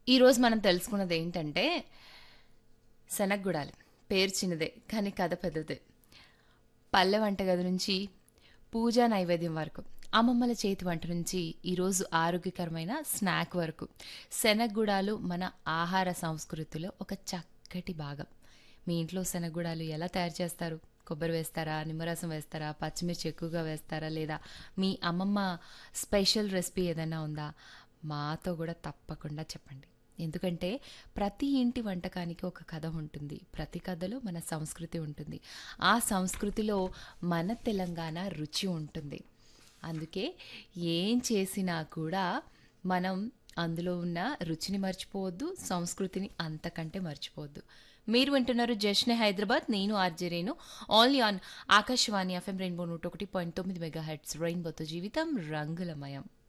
ఈరోజు మనం తెలుసుకున్నది ఏంటంటే శనగగుడాలు పేరు చిన్నదే కానీ కథ పెద్దదే పల్లె వంటగది నుంచి పూజా నైవేద్యం వరకు అమ్మమ్మల చేతి వంట నుంచి ఈరోజు ఆరోగ్యకరమైన స్నాక్ వరకు శనగగుడాలు మన ఆహార సంస్కృతిలో ఒక చక్కటి భాగం మీ ఇంట్లో శనగగుడాలు ఎలా తయారు చేస్తారు కొబ్బరి వేస్తారా నిమ్మరసం వేస్తారా పచ్చిమిర్చి ఎక్కువగా వేస్తారా లేదా మీ అమ్మమ్మ స్పెషల్ రెసిపీ ఏదైనా ఉందా మాతో కూడా తప్పకుండా చెప్పండి ఎందుకంటే ప్రతి ఇంటి వంటకానికి ఒక కథ ఉంటుంది ప్రతి కథలో మన సంస్కృతి ఉంటుంది ఆ సంస్కృతిలో మన తెలంగాణ రుచి ఉంటుంది అందుకే ఏం చేసినా కూడా మనం అందులో ఉన్న రుచిని మర్చిపోవద్దు సంస్కృతిని అంతకంటే మర్చిపోవద్దు మీరు వింటున్నారు జష్నే హైదరాబాద్ నేను ఆర్జేరేను only on Akashvani FM rainbow నూట ఒకటి పాయింట్ తొమ్మిది మెగా హెడ్స్ రెయిన్బోతో జీవితం రంగులమయం